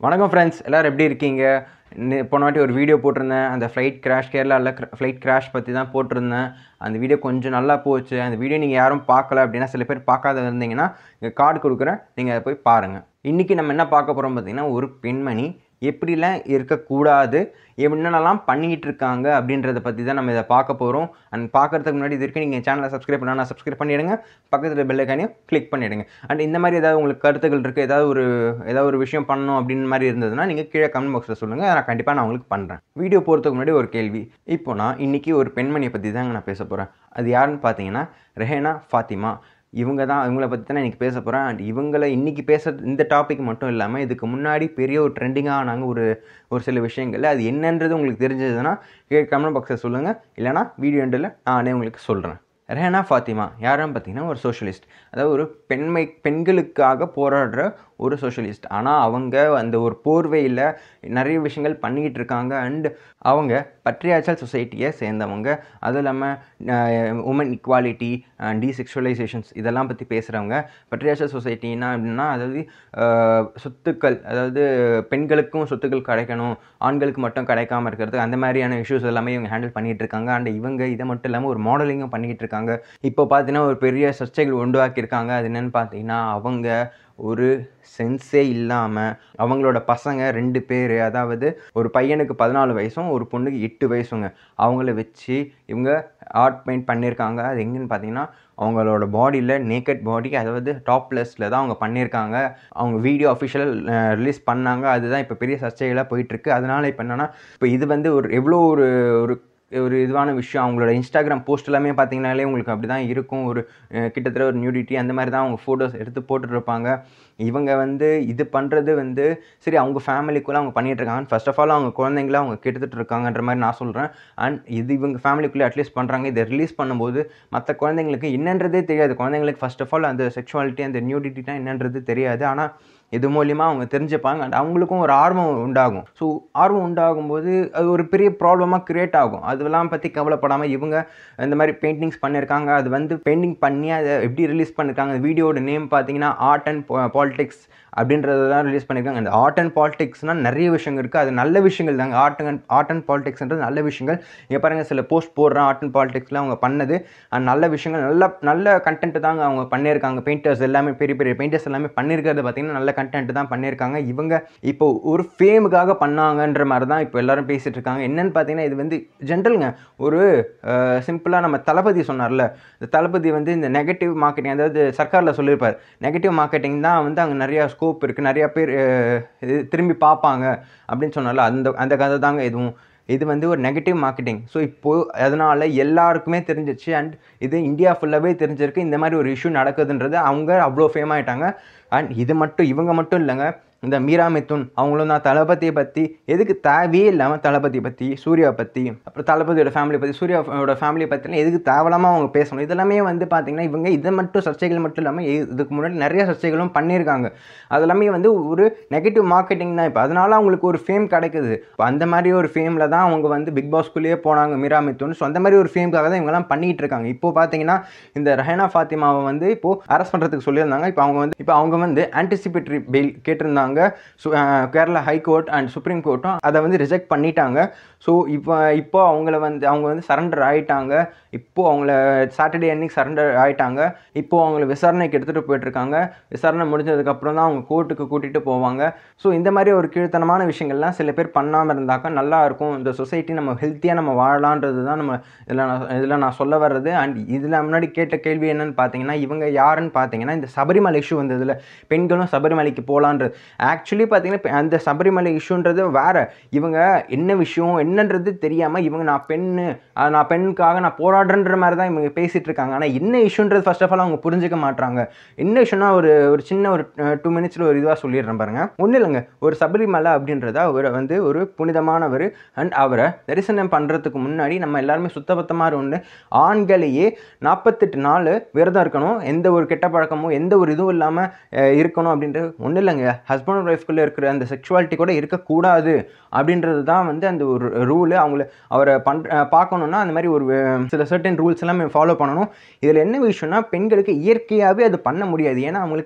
வணக்கம் ஃப்ரெண்ட்ஸ் எல்லோரும் எப்படி இருக்கீங்க நே- போன வாட்டி ஒரு வீடியோ போட்டிருந்தேன் அந்த ஃப்ளைட் கிராஷ் கேரளாவில் ஃப்ளைட் கிராஷ் பற்றி தான் போட்டிருந்தேன் அந்த வீடியோ கொஞ்சம் நல்லா போச்சு அந்த வீடியோ நீங்கள் யாரும் பார்க்கல அப்படின்னா சில பேர் பார்க்காத இருந்தீங்கன்னா இங்கே கார்டு கொடுக்குறேன் நீங்கள் அதை போய் பாருங்கள் இன்றைக்கி நம்ம என்ன பார்க்க போகிறோம் பார்த்தீங்கன்னா ஒரு பெண்மணி எப்படிலாம் இருக்கக்கூடாது என்னென்னலாம் பண்ணிக்கிட்டு இருக்காங்க அப்படின்றத பற்றி தான் நம்ம இதை பார்க்க போகிறோம் அண்ட் பார்க்கறதுக்கு முன்னாடி இது வரைக்கும் நீங்கள் சேனலை சப்ஸ்கிரைப் பண்ணா சப்ஸ்கிரைப் பண்ணிவிடுங்க பக்கத்தில் பெல்லைக்கானையும் கிளிக் பண்ணிவிடுங்க அண்ட் இந்த மாதிரி ஏதாவது உங்களுக்கு கருத்துக்கள் இருக்குது ஏதாவது ஒரு ஏதாவது ஒரு விஷயம் பண்ணணும் அப்படின்னு மாதிரி இருந்ததுன்னா நீங்கள் கீழே கமெண்ட் பாக்ஸில் சொல்லுங்கள் நான் கண்டிப்பாக நான் உங்களுக்கு பண்ணுறேன் வீடியோ போகிறதுக்கு முன்னாடி ஒரு கேள்வி இப்போ நான் இன்றைக்கி ஒரு பெண்மணியை பற்றி தாங்க நான் பேச போகிறேன் அது யாருன்னு பார்த்தீங்கன்னா ரெஹேனா ஃபாத்திமா இவங்க தான் இவங்கள பற்றி தான் இன்றைக்கி பேச போகிறேன் அண்ட் இவங்கள இன்றைக்கி பேச இந்த டாபிக் மட்டும் இல்லாமல் இதுக்கு முன்னாடி பெரிய ஒரு ட்ரெண்டிங்காக நாங்கள் ஒரு ஒரு சில விஷயங்கள் அது என்னன்றது உங்களுக்கு தெரிஞ்சதுன்னா கமெண்ட் பாக்ஸில் சொல்லுங்கள் இல்லைனா வீடியோ எண்டில் நானே உங்களுக்கு சொல்கிறேன் ரெஹனா ஃபாத்திமா யாருன்னு பார்த்தீங்கன்னா ஒரு சோஷியலிஸ்ட் அதாவது ஒரு பெண்மை பெண்களுக்காக போராடுற ஒரு சோஷியலிஸ்ட் ஆனால் அவங்க அந்த ஒரு போர்வையில் நிறைய விஷயங்கள் பண்ணிக்கிட்டு இருக்காங்க அண்ட் அவங்க பட்ரியாச்சல் சொசைட்டியை சேர்ந்தவங்க அதுவும் இல்லாமல் உமன் இக்வாலிட்டி அண்ட் டீசெக்ஷுவலைசேஷன்ஸ் இதெல்லாம் பற்றி பேசுகிறவங்க பட்ரியாச்சல் சொசைட்டினா அப்படின்னா அதாவது அஹ், சொத்துக்கள் அதாவது பெண்களுக்கும் சொத்துக்கள் கிடைக்கணும் ஆண்களுக்கு மட்டும் கிடைக்காம இருக்கிறது அந்த மாதிரியான இஷ்யூஸ் எல்லாமே இவங்க ஹேண்டில் பண்ணிகிட்டு இருக்காங்க அண்ட் இவங்க இதை மட்டும் இல்லாமல் ஒரு மாடலிங்கும் பண்ணிக்கிட்டு இருக்காங்க இப்போ பார்த்தீங்கன்னா ஒரு பெரிய சர்ச்சைகள் உண்டாக்கியிருக்காங்க அது என்னென்னு பார்த்தீங்கன்னா அவங்க ஒரு சென்ஸே இல்லாமல் அவங்களோட பசங்க ரெண்டு பேர் அதாவது ஒரு பையனுக்கு பதினாலு வயசும் ஒரு பொண்ணுக்கு எட்டு வயசுங்க அவங்கள வச்சு இவங்க ஆர்ட் பெயிண்ட் பண்ணியிருக்காங்க அது எங்கன்னு பார்த்தீங்கன்னா அவங்களோட பாடியில் நேக்கட் பாடி அதாவது டாப்லெஸ்ஸில் தான் அவங்க பண்ணியிருக்காங்க அவங்க வீடியோ அஃபிஷியல் ரிலீஸ் பண்ணாங்க அதுதான் இப்போ பெரிய சர்ச்சைகளாக போயிட்டுருக்கு அதனால இப்போ என்னென்னா இப்போ இது வந்து ஒரு எவ்வளோ ஒரு ஒரு ஒரு இதுவான விஷயம் அவங்களோட இன்ஸ்டாகிராம் போஸ்ட் எல்லாமே பார்த்தீங்கனாலே உங்களுக்கு அப்படி தான் இருக்கும் ஒரு அஹ், கிட்டத்தட்ட ஒரு நியூடிட்டி அந்த மாதிரி தான் அவங்க ஃபோட்டோஸ் எடுத்து போட்டுட்ருப்பாங்க இவங்க வந்து இது பண்ணுறது வந்து சரி அவங்க ஃபேமிலிக்குள்ளே அவங்க பண்ணிட்டு இருக்காங்க ஃபர்ஸ்ட் ஆஃப் ஆல் அவங்க குழந்தைங்கள அவங்க கெடுத்துட்டு இருக்காங்கன்ற மாதிரி நான் சொல்கிறேன் அண்ட் இது இவங்க ஃபேமிலிக்குள்ளே அட்லீஸ்ட் பண்ணுறாங்க இதை ரிலீஸ் பண்ணும்போது மற்ற குழந்தைங்களுக்கு என்னன்றதே தெரியாது குழந்தைங்களுக்கு ஃபர்ஸ்ட் ஆஃப் ஆல் அந்த செக்ஷுவாலிட்டி அந்த நியூடிட்டினா என்னன்றது தெரியாது ஆனால் இது மூலியமாக அவங்க தெரிஞ்சுப்பாங்க அண்ட் அவங்களுக்கும் ஒரு ஆர்வம் உண்டாகும் ஸோ ஆர்வம் உண்டாகும்போது அது ஒரு பெரிய ப்ராப்ளமாக க்ரியேட் ஆகும் அதெல்லாம் பற்றி கவலைப்படாமல் இவங்க இந்த மாதிரி பெயிண்டிங்ஸ் பண்ணியிருக்காங்க அது வந்து பெயிண்டிங் பண்ணி அதை எப்படி ரிலீஸ் பண்ணியிருக்காங்க வீடியோட நேம் பார்த்தீங்கன்னா ஆர்ட் அண்ட் பாலிடிக்ஸ் அப்படின்றதெல்லாம் ரிலீஸ் பண்ணியிருக்காங்க அந்த ஆர்ட் அண்ட் பாலிடிக்ஸ்னால் நிறைய விஷயங்கள் இருக்குது அது நல்ல விஷயங்கள் தாங்க ஆர்ட் அண்ட் ஆர்ட் அண்ட் பாலிடிக்ஸ்ன்றது நல்ல விஷயங்கள் இங்கே பாருங்கள் சில போஸ்ட் போடுறேன் ஆர்ட் அண்ட் பாலிடிக்ஸில் அவங்க பண்ணது அண்ட் நல்ல விஷயங்கள் நல்ல நல்ல கண்டென்ட் தாங்க அவங்க பண்ணியிருக்காங்க பெயிண்டர்ஸ் எல்லாமே பெரிய பெரிய பெயிண்டர்ஸ் எல்லாமே பண்ணியிருக்கிறது பார்த்தீங்கன்னா நல்ல கண்டென்ட் தான் பண்ணியிருக்காங்க இவங்க இப்போ ஒரு ஃபேமுக்காக பண்ணாங்கன்ற மாதிரி தான் இப்போ எல்லாரும் பேசிட்டு இருக்காங்க என்னன்னு பார்த்தீங்கன்னா இது வந்து ஜென்ரலுங்க ஒரு சிம்பிளாக நம்ம தளபதி சொன்னார்ல இந்த தளபதி வந்து இந்த நெகட்டிவ் மார்க்கெட்டிங் அதாவது சர்க்காரில் சொல்லியிருப்பார் நெகட்டிவ் மார்க்கெட்டிங் தான் வந்து அங்கே நிறையா ஸ்கோப் இருக்குது நிறையா பேர் அஹ், இது திரும்பி பார்ப்பாங்க அப்படின்னு சொன்னார்ல அந்த அந்த கதை தாங்க இதுவும் இது வந்து ஒரு நெகட்டிவ் மார்க்கெட்டிங் ஸோ இப்போது அதனால் எல்லாருக்குமே தெரிஞ்சிச்சு அண்ட் இது இந்தியா ஃபுல்லாகவே தெரிஞ்சிருக்கு இந்த மாதிரி ஒரு இஷ்யூ நடக்குதுன்றது அவங்க அவ்வளோ ஃபேம் ஆயிட்டாங்க அண்ட் இது மட்டும் இவங்க மட்டும் இல்லைங்க இந்த மீரா மிதுன் அவங்களும் தான் தளபதியை பற்றி எதுக்கு தேவையே இல்லாமல் தளபதியை பற்றி சூர்யா பற்றி அப்புறம் தளபதியோட ஃபேமிலி பற்றி சூர்யாவோட ஃபேமிலியை பற்றிலாம் எதுக்கு தேவையில்லாமல் அவங்க பேசணும் இதெல்லாமே வந்து பார்த்தீங்கன்னா இவங்க இதை மட்டும் சர்ச்சைகள் மட்டும் இல்லாமல் இதுக்கு முன்னாடி நிறைய சர்ச்சைகளும் பண்ணியிருக்காங்க அதெல்லாமே வந்து ஒரு நெகட்டிவ் மார்க்கெட்டிங் தான் இப்போ அதனால அவங்களுக்கு ஒரு ஃபேம் கிடைக்குது இப்போ அந்த மாதிரி ஒரு ஃபேமில் தான் அவங்க வந்து பிக் பாஸ்குள்ளேயே போனாங்க மீரா மிதுன் ஸோ அந்த மாதிரி ஒரு ஃபேமுக்காக தான் இவங்கெல்லாம் பண்ணிட்டு இருக்காங்க இப்போ பார்த்தீங்கன்னா இந்த ரஹேனா ஃபாத்திமாவை வந்து இப்போ அரெஸ்ட் பண்ணுறதுக்கு சொல்லியிருந்தாங்க இப்போ அவங்க வந்து இப்போ அவங்க வந்து ஆன்டிசிபேட்டரி பெயில் கேட்டிருந்தாங்க சு- ah Kerala high court and supreme கோர்ட்டும் அதை வந்து ரிஜெக்ட் பண்ணிட்டாங்க ஸோ இப்போ இப்போ அவங்கள வந்து அவங்க வந்து சரண்டர் ஆயிட்டாங்க இப்போ அவங்கள சாட்டர்டே அன்னைக்கு சரண்டர் ஆயிட்டாங்க இப்போ அவங்கள விசாரணைக்கு எடுத்துகிட்டு போயிட்டுருக்காங்க விசாரணை முடிஞ்சதுக்கப்புறம் தான் அவங்க கோர்ட்டுக்கு கூட்டிகிட்டு போவாங்க ஸோ இந்த மாதிரி ஒரு கீழ்த்தனமான விஷயங்கள்லாம் சில பேர் பண்ணாமல் இருந்தாக்கா நல்லா இருக்கும் இந்த சொசைட்டி நம்ம ஹெல்த்தியாக நம்ம வாழலான்றது தான் நம்ம இதில் நான் இதில் நான் சொல்ல வர்றது அண்ட் இதில் முன்னாடி கேட்ட கேள்வி என்னன்னு பார்த்தீங்கன்னா இவங்க யாருன்னு பார்த்தீங்கன்னா இந்த சபரிமலை இஷ்யூ வந்ததில் பெண்களும் சபரிமலைக்கு போகலான்றது ஆக்சுவலி பார்த்தீங்கன்னா இப்ப அந்த சபரிமலை இஷ்யூன்றது வேற இவங்க என்ன விஷயம் என்னன்றது தெரியாமல் இவங்க நான் பெண்ணு அஹ் நான் பெண்ணுக்காக நான் போராடுறன்ற மாதிரி தான் இவங்க பேசிட்டு இருக்காங்க ஆனால் என்ன இஷ்யூன்றது ஃபர்ஸ்ட் ஆஃப் ஆல் அவங்க புரிஞ்சுக்க மாட்றாங்க என்ன விஷயம்னா ஒரு ஒரு சின்ன ஒரு டூ மினிட்ஸில் ஒரு இதுவாக சொல்லிடுறேன் பாருங்க ஒன்றும் இல்லைங்க ஒரு சபரிமலை அப்படின்றத அவர் வந்து ஒரு புனிதமானவர் அண்ட் அவரை தரிசனம் பண்ணுறதுக்கு முன்னாடி நம்ம எல்லாருமே சுத்தபத்தமாக ஒன்று ஆண்களையே நாற்பத்தெட்டு நாள் விரதம் இருக்கணும் எந்த ஒரு கெட்ட பழக்கமும் எந்த ஒரு இதுவும் இல்லாமல் இருக்கணும் அப்படின்றது ஒன்றும் இல்லைங்க ஹஸ்பண்ட் அண்ட் ஒய்ஃப்குள்ளே இருக்கிற அந்த செக்ஷுவாலிட்டி கூட இருக்கக்கூடாது அப்படின்றது தான் வந்து அந்த ஒரு ரூலு அவங்கள அவரை பண் பார்க்கணுன்னா அந்த மாதிரி ஒரு அஹ், சில சர்டன் ரூல்ஸ் எல்லாமே ஃபாலோ பண்ணணும் இதில் என்ன விஷயம்னா பெண்களுக்கு இயற்கையாகவே அது பண்ண முடியாது ஏன்னா அவங்களுக்கு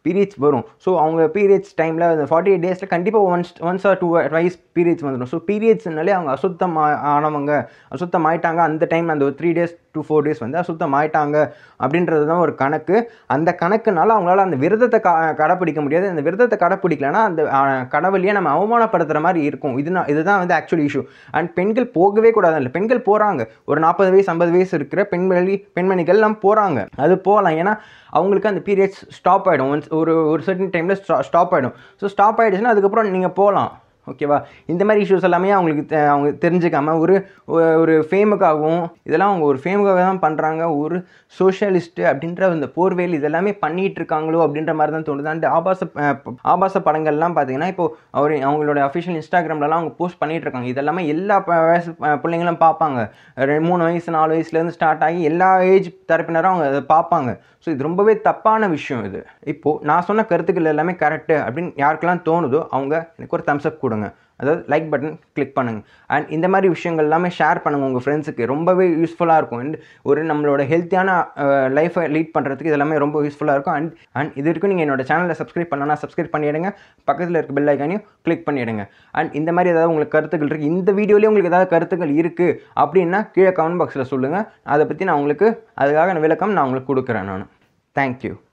பீரியட்ஸ் வரும் ஸோ அவங்க பீரியட்ஸ் டைமில் அந்த ஃபார்ட்டி எயிட் டேஸில் கண்டிப்பாக once once or two twice periods வந்துடும் ஸோ பீரியட்ஸ்னாலே அவங்க அசுத்தம் ஆ- ஆனவங்க அசுத்தம் ஆயிட்டாங்க அந்த டைம் அந்த ஒரு three days two four days வந்து அசுத்தம் ஆயிட்டாங்க அப்படின்றது தான் ஒரு கணக்கு அந்த கணக்குனால அவங்களால அந்த விரதத்தை க கடைப்பிடிக்க முடியாது அந்த விரதத்தை கடைப்பிடிக்கலன்னா அந்த கடவுளையே நம்ம அவமானப்படுத்துகிற மாதிரி இருக்கும் இது இதுதான் வந்து ஆக்சுவல் இஷ்யூ அண்ட் பெண்கள் போகவே கூடாது இல்லை பெண்கள் போகிறாங்க ஒரு நாற்பது வயசு ஐம்பது வயசு இருக்கிற பெண்மணி பெண்மணிகள் எல்லாம் போகிறாங்க அது போகலாம் ஏன்னா அவங்களுக்கு அந்த பீரியட்ஸ் ஸ்டாப் ஆகிடும் ஒன்ஸ் ஒரு ஒரு சர்டன் டைமில் ஸ்டாப் ஆகிடும் ஸோ ஸ்டாப் ஆகிடுச்சுன்னா அதுக்கப்புறம் நீங்கள் போகலாம் ஓகேவா இந்த மாதிரி இஷ்யூஸ் எல்லாமே அவங்களுக்கு தெ- அவங்க தெரிஞ்சுக்காம ஒரு ஒ- ஒரு ஃபேமுக்காகவும் இதெல்லாம் அவங்க ஒரு ஃபேமுக்காக தான் பண்ணுறாங்க ஒரு சோஷியலிஸ்ட்டு அப்படின்ற அந்த போர்வேல் இதெல்லாமே பண்ணிட்டு இருக்காங்களோ அப்படின்ற மாதிரி தான் தோணுது அண்ட் ஆபாச அஹ், ப- ஆபாச படங்கள்லாம் பார்த்தீங்கன்னா இப்போ அவர் அவங்களோட அஃபிஷியல் இன்ஸ்டாகிராம்லலாம் அவங்க போஸ்ட் பண்ணிட்டு இருக்காங்க இதெல்லாமே எல்லா ப- வயசு ப- பிள்ளைங்களும் பார்ப்பாங்க ரெண்டு மூணு வயசு நாலு வயசுலேருந்து ஸ்டார்ட் ஆகி எல்லா ஏஜ் தரப்பினரும் அவங்க அதை பார்ப்பாங்க ஸோ இது ரொம்பவே தப்பான விஷயம் இது இப்போது நான் சொன்ன கருத்துக்கள் எல்லாமே கரெக்டு அப்படின்னு யாருக்கெல்லாம் தோணுதோ அவங்க எனக்கு ஒரு தம்ஸ் அப் கொடுங்க அதாவது லைக் பட்டன் கிளிக் பண்ணுங்க அண்ட் இந்த மாதிரி விஷயங்கள் எல்லாமே ஷேர் பண்ணுங்கள் உங்கள் ஃப்ரெண்ட்ஸுக்கு ரொம்பவே யூஸ்ஃபுல்லாக இருக்கும் அண்ட் ஒரு நம்மளோட ஹெல்த்தியான லைஃப்பை லீட் பண்ணுறதுக்கு இது எல்லாமே ரொம்ப யூஸ்ஃபுல்லாக இருக்கும் அண்ட் அண்ட் இது வரைக்கும் நீங்கள் என்னோட சேனலை சப்ஸ்கிரைப் பண்ணலன்னா சப்ஸ்கிரைப் பண்ணிவிடுங்க பக்கத்தில் இருக்க பெல் ஐக்கானையும் கிளிக் பண்ணிவிடுங்க அண்ட் இந்த மாதிரி ஏதாவது உங்களுக்கு கருத்துக்கள் இருக்குது இந்த வீடியோலேயே உங்களுக்கு ஏதாவது கருத்துக்கள் இருக்குது அப்படின்னா கீழே கமெண்ட் பாக்ஸில் சொல்லுங்கள் அதை பற்றி நான் உங்களுக்கு அதுக்காக நான் விளக்கம் நான் உங்களுக்கு கொடுக்குறேன் நான் தேங்க்யூ